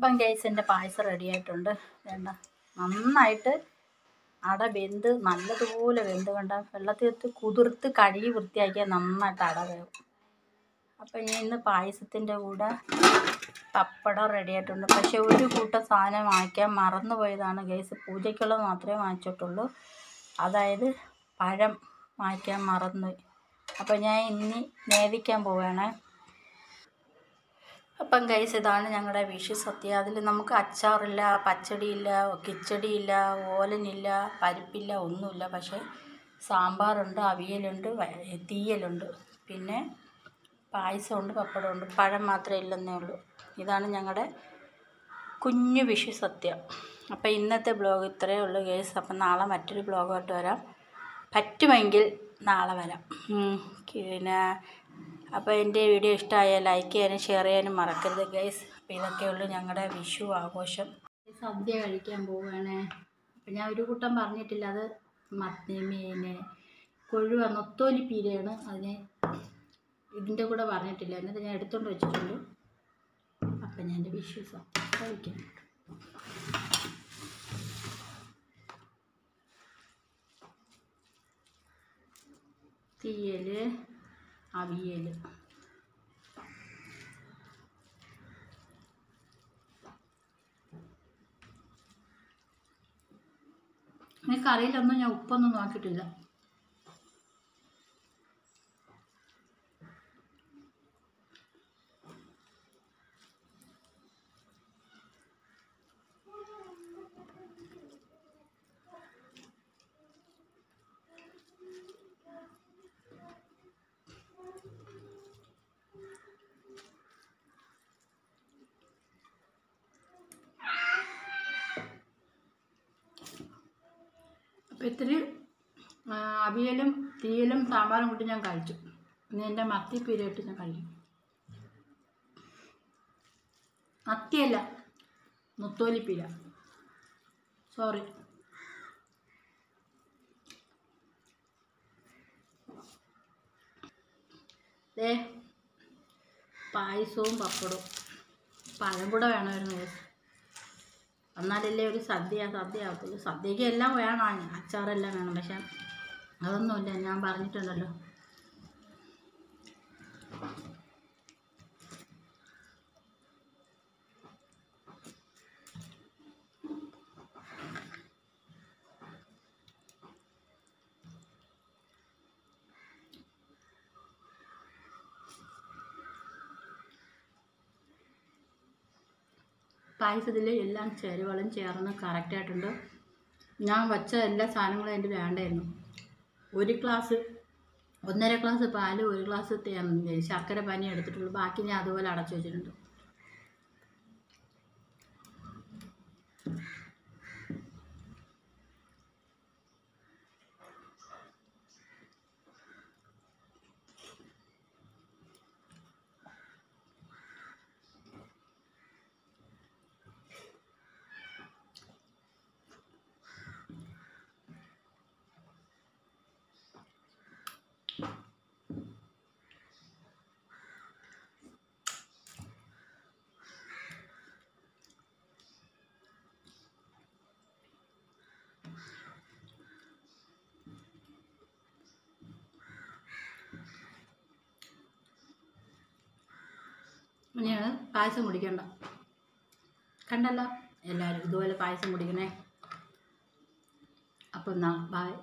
അപ്പം ഗൈസ് എൻ്റെ പായസം റെഡി ആയിട്ടുണ്ട് വേണ്ട നന്നായിട്ട് അട വെന്ത് നല്ലതുപോലെ വെന്ത് കണ്ട വെള്ളത്തിൽ ഇട്ട് കുതിർത്ത് കഴുകി വൃത്തിയാക്കിയാൽ നന്നായിട്ട് അട വേവും അപ്പം ഞാൻ ഇന്ന് പായസത്തിൻ്റെ കൂടെ പപ്പടം റെഡി ആയിട്ടുണ്ട് പക്ഷെ ഒരു കൂട്ടം സാധനം വാങ്ങിക്കാൻ മറന്നു പോയതാണ് ഗൈസ് പൂജയ്ക്കുള്ളത് മാത്രമേ വാങ്ങിച്ചിട്ടുള്ളൂ അതായത് പഴം വാങ്ങിക്കാൻ മറന്നു അപ്പം ഞാൻ ഇനി നേദിക്കാൻ പോവുകയാണേ അപ്പം ഗൈസ് ഇതാണ് ഞങ്ങളുടെ വിഷു സദ്യ അതിൽ നമുക്ക് അച്ചാറില്ല പച്ചടിയില്ല കിച്ചടിയില്ല ഓലനില്ല പരിപ്പില്ല ഒന്നുമില്ല പക്ഷേ സാമ്പാറുണ്ട് അവിയലുണ്ട് വ- തീയലുണ്ട് പിന്നെ പായസമുണ്ട് പപ്പടമുണ്ട് പഴം മാത്രമേ ഇല്ലെന്നേ ഉള്ളൂ ഇതാണ് ഞങ്ങളുടെ കുഞ്ഞു വിഷു സദ്യ അപ്പോൾ ഇന്നത്തെ ബ്ലോഗ് ഇത്രയേ ഉള്ളൂ ഗേസ് അപ്പം നാളെ മറ്റൊരു ബ്ലോഗായിട്ട് വരാം പറ്റുമെങ്കിൽ നാളെ വരാം ഉം, പിന്നെ അപ്പോൾ എൻ്റെ വീഡിയോ ഇഷ്ടമായാൽ ലൈക്ക് ചെയ്യാനും ഷെയർ ചെയ്യാനും മറക്കരുത് ഗൈസ് അപ്പോൾ ഇതൊക്കെയുള്ളൂ ഞങ്ങളുടെ വിഷു ആഘോഷം സദ്യ കഴിക്കാൻ പോവുകയാണേ അപ്പം ഞാൻ ഒരു കൂട്ടം പറഞ്ഞിട്ടില്ല അത് മത്തി മീൻ കൊഴുവ നൊത്തോലി പീരയാണ് അതിന് ഇതിൻ്റെ കൂടെ പറഞ്ഞിട്ടില്ല എന്നിട്ട് ഞാൻ എടുത്തുകൊണ്ട് വെച്ചിട്ടുണ്ട് അപ്പം ഞാൻ എൻ്റെ വിഷു സദ്യ കഴിക്കാൻ തീയൽ അവിയൽ ഈ കറിയിലൊന്നും ഞാൻ ഉപ്പൊന്നും നോക്കിയിട്ടില്ല അപ്പോൾ ഇത്തിരി ആ, അവിയലും തീയലും സാമ്പാറും കൂട്ടി ഞാൻ കഴിച്ചു ഇനി എൻ്റെ മത്തി പീരയിട്ട് ഞാൻ കഴിക്കും മത്തിയല്ല മുത്തോലിപ്പീര സോറി ദേ പായസവും പപ്പടവും പഴം കൂടെ വേണമായിരുന്നു guys. എന്നാലല്ലേ ഒരു സദ്യ സദ്യ ആകത്തുള്ളൂ സദ്യക്ക് എല്ലാം വേണം അച്ചാറെല്ലാം വേണം പക്ഷെ അതൊന്നുമില്ല ഞാൻ പറഞ്ഞിട്ടുണ്ടല്ലോ പായസത്തിൽ എല്ലാം ചേരുവകളും ചേർന്ന് കറക്റ്റായിട്ടുണ്ട് ഞാൻ വച്ച എല്ലാ സാധനങ്ങളും എൻ്റെ വേണ്ടായിരുന്നു ഒരു ഗ്ലാസ് ഒന്നര ഗ്ലാസ് പാല് ഒരു ഗ്ലാസ് തേ- ശർക്കര പനി എടുത്തിട്ടുള്ളൂ ബാക്കി ഞാൻ അതുപോലെ അടച്ചു വെച്ചിട്ടുണ്ട് ഇനിയാണ് പായസം കുടിക്കണ്ട കണ്ടല്ലോ എല്ലാവരും ഇതുപോലെ പായസം കുടിക്കണേ അപ്പം എന്നാ ബായ്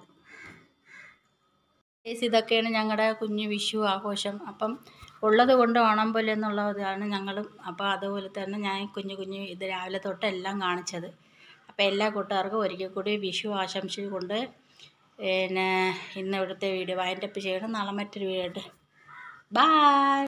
ഗൈസ് ഇതൊക്കെയാണ് ഞങ്ങളുടെ കുഞ്ഞു വിഷു ആഘോഷം അപ്പം ഉള്ളത് കൊണ്ട് ഓണം പോലെ എന്നുള്ളതാണ് ഞങ്ങളും അപ്പോൾ അതുപോലെ തന്നെ ഞാൻ കുഞ്ഞു കുഞ്ഞു ഇത് രാവിലെ തൊട്ട് എല്ലാം കാണിച്ചത് അപ്പോൾ എല്ലാ കൂട്ടുകാർക്കും ഒരിക്കൽ കൂടി വിഷു ആശംസിച്ചുകൊണ്ട് പിന്നെ ഇന്ന് ഇവിടുത്തെ വീഡിയോ വൈൻഡപ്പ് ചെയ്യണം നാളെ മറ്റൊരു വീഡിയോ ആയിട്ട് ബായ്